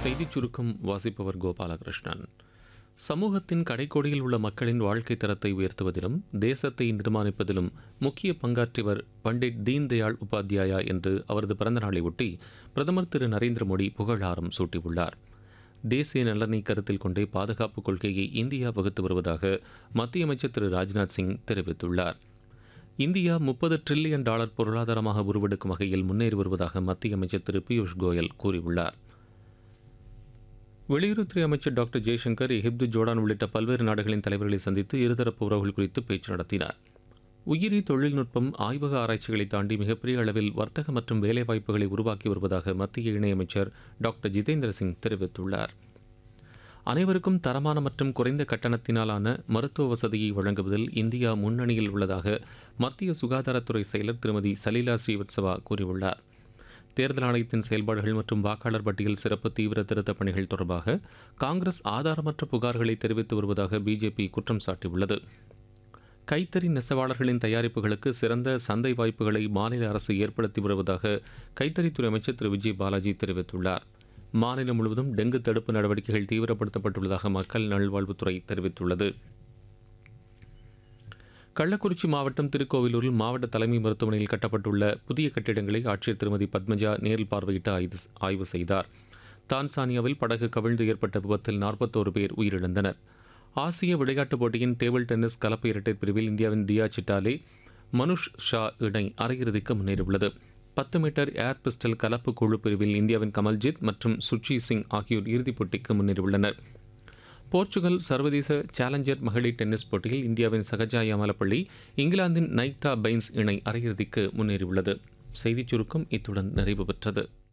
செய்திச் சுருக்கம் வாசிப்பவர் கோபாலகிருஷ்ணன் சமூகத்தின் கடைக்கோடியில் உள்ள மக்களின் வாழ்க்கை தரத்தை உயர்த்துவதிலும் தேசத்தை நிர்மாணிப்பதிலும் முக்கிய பங்காற்றியவர் பண்டிட் தீன்தயாள் உபாத்யாயா என்று அவரது பிறந்தநாளை ஒட்டி பிரதமர் திரு நரேந்திர மோடி புகழாரம் சூட்டியுள்ளார் தேசிய நலனை கருத்தில் கொண்டே பாதுகாப்பு கொள்கையை இந்தியா வகுத்து வருவதாக மத்திய அமைச்சர் திரு ராஜ்நாத் சிங் தெரிவித்துள்ளார் இந்தியா முப்பது டிரில்லியன் டாலர் பொருளாதாரமாக உருவெடுக்கும் வகையில் முன்னேறி வருவதாக மத்திய அமைச்சர் திரு பியூஷ் கோயல் கூறியுள்ளார் வெளியுறவுத்துறை அமைச்சர் டாக்டர் ஜெய்சங்கர் எகிப்து ஜோர்டான் உள்ளிட்ட பல்வேறு நாடுகளின் தலைவர்களை சந்தித்து இருதரப்பு உறவுகள் குறித்து பேச்சு நடத்தினார் உயிரி தொழில்நுட்பம் ஆய்வக ஆராய்ச்சிகளை தாண்டி மிகப்பெரிய அளவில் வர்த்தக மற்றும் வேலைவாய்ப்புகளை உருவாக்கி வருவதாக மத்திய இணையமைச்சர் டாக்டர் ஜிதேந்திர சிங் தெரிவித்துள்ளார் அனைவருக்கும் தரமான மற்றும் குறைந்த கட்டணத்தினாலான மருத்துவ வசதியை வழங்குவதில் இந்தியா முன்னணியில் உள்ளதாக மத்திய சுகாதாரத்துறை செயலர் திருமதி சலீலா ஸ்ரீவத்சவா கூறியுள்ளார் தேர்தல் ஆணையத்தின் செயல்பாடுகள் மற்றும் வாக்காளர் பட்டியல் சிறப்பு தீவிர திருத்தப் பணிகள் தொடர்பாக காங்கிரஸ் ஆதாரமற்ற புகார்களை தெரிவித்து வருவதாக பிஜேபி குற்றம் சாட்டியுள்ளது கைத்தறி நெசவாளர்களின் தயாரிப்புகளுக்கு சிறந்த சந்தை வாய்ப்புகளை மாநில அரசு ஏற்படுத்தி வருவதாக கைத்தறித்துறை அமைச்சர் திரு விஜய் பாலாஜி தெரிவித்துள்ளார் மாநிலம் முழுவதும் டெங்கு தடுப்பு நடவடிக்கைகள் தீவிரப்படுத்தப்பட்டுள்ளதாக மக்கள் நல்வாழ்வுத்துறை தெரிவித்துள்ளது கள்ளக்குறிச்சி மாவட்டம் திருக்கோவிலூரில் மாவட்ட தலைமை மருத்துவமனையில் கட்டப்பட்டுள்ள புதிய கட்டிடங்களை ஆட்சியர் திருமதி பத்மஜா நேரில் பார்வையிட்டு ஆய்வு ஆய்வு செய்தார் தான்சானியாவில் படகு கவிழ்ந்து ஏற்பட்ட விபத்தில் நாற்பத்தோரு பேர் உயிரிழந்தனர் ஆசிய விளையாட்டுப் போட்டியின் டேபிள் டென்னிஸ் கலப்பு இரட்டையர் பிரிவில் இந்தியாவின் தியா சிட்டாலே மனுஷ் ஷா இணை அரையிறுதிக்கு முன்னேறியுள்ளது பத்து மீட்டர் ஏர் பிஸ்டல் கலப்பு குழு பிரிவில் இந்தியாவின் கமல்ஜித் மற்றும் சுர்ஜி சிங் ஆகியோர் இறுதிப் போட்டிக்கு முன்னேறியுள்ளனர் போர்ச்சுகல் சர்வதேச சேலஞ்சர் மகளிர் டென்னிஸ் போட்டியில் இந்தியாவின் சகஜா யமலப்பள்ளி இங்கிலாந்தின் நைக்தா பைன்ஸ் இணை அரையிறுதிக்கு முன்னேறியுள்ளது செய்திச் சுருக்கம் இத்துடன் நிறைவு பெற்றது